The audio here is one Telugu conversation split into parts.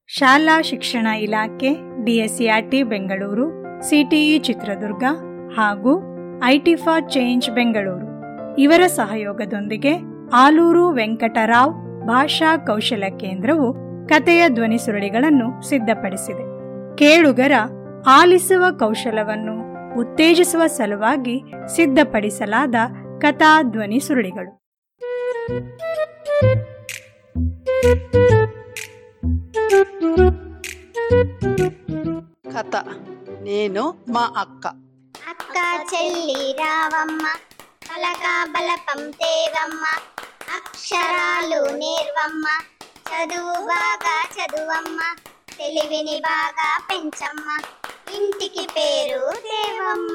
ಶಾಲಾ ಶಿಕ್ಷಣ ಇಲಾಖೆ ಡಿಎಸ್ಸಿಆರ್ಟಿ ಬೆಂಗಳೂರು ಸಿಟಿಇ ಚಿತ್ರದುರ್ಗ ಹಾಗೂ ಐಟಿ ಫಾರ್ ಚೇಂಜ್ ಬೆಂಗಳೂರು ಇವರ ಸಹಯೋಗದೊಂದಿಗೆ ಆಲೂರು ವೆಂಕಟರಾವ್ ಭಾಷಾ ಕೌಶಲ ಕೇಂದ್ರವು ಕಥೆಯ ಧ್ವನಿ ಸುರುಳಿಗಳನ್ನು ಸಿದ್ಧಪಡಿಸಿದೆ ಕೇಳುಗರ ಆಲಿಸುವ ಕೌಶಲವನ್ನು ಉತ್ತೇಜಿಸುವ ಸಲುವಾಗಿ ಸಿದ್ಧಪಡಿಸಲಾದ ಕಥಾ ಧ್ವನಿ ಸುರುಳಿಗಳು కథ నేను మా అక్క అక్క చెల్లి రావమ్మ పలక బలపం తేవమ్మ అక్షరాలు నేర్వమ్మ చదువు బాగా చదువమ్మ తెలివిని బాగా పెంచమ్మ ఇంటికి పేరు దేవమ్మ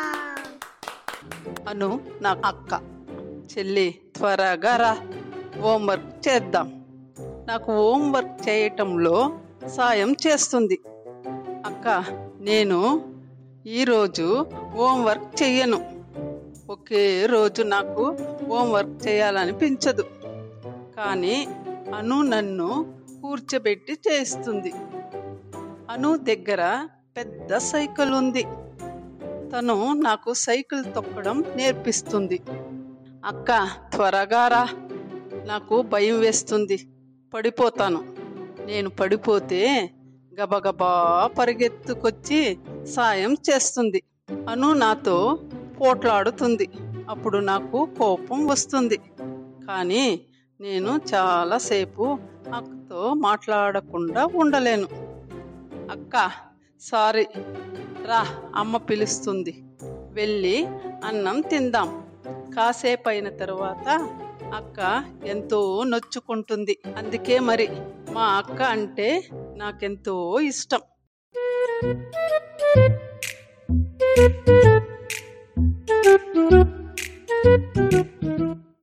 అను నా అక్క చెల్లి త్వరగా రా హోంవర్క్ చేద్దాం నాకు హోంవర్క్ చేయటంలో సాయం చేస్తుంది అక్క నేను ఈరోజు హోంవర్క్ చెయ్యను ఒకే రోజు నాకు హోంవర్క్ చేయాలనిపించదు కానీ అను నన్ను కూర్చోబెట్టి చేస్తుంది అను దగ్గర పెద్ద సైకిల్ ఉంది తను నాకు సైకిల్ తొక్కడం నేర్పిస్తుంది అక్క త్వరగా రా నాకు భయం వేస్తుంది పడిపోతాను నేను పడిపోతే గబగబా పరిగెత్తుకొచ్చి సాయం చేస్తుంది అను నాతో పోట్లాడుతుంది అప్పుడు నాకు కోపం వస్తుంది కానీ నేను చాలాసేపు అక్కతో మాట్లాడకుండా ఉండలేను అక్క సారీ రా అమ్మ పిలుస్తుంది వెళ్ళి అన్నం తిందాం కాసేపు అయిన తర్వాత అక్క ఎంతో నొచ్చుకుంటుంది అందుకే మరి మా అక్క అంటే నాకెంతో ఇష్టం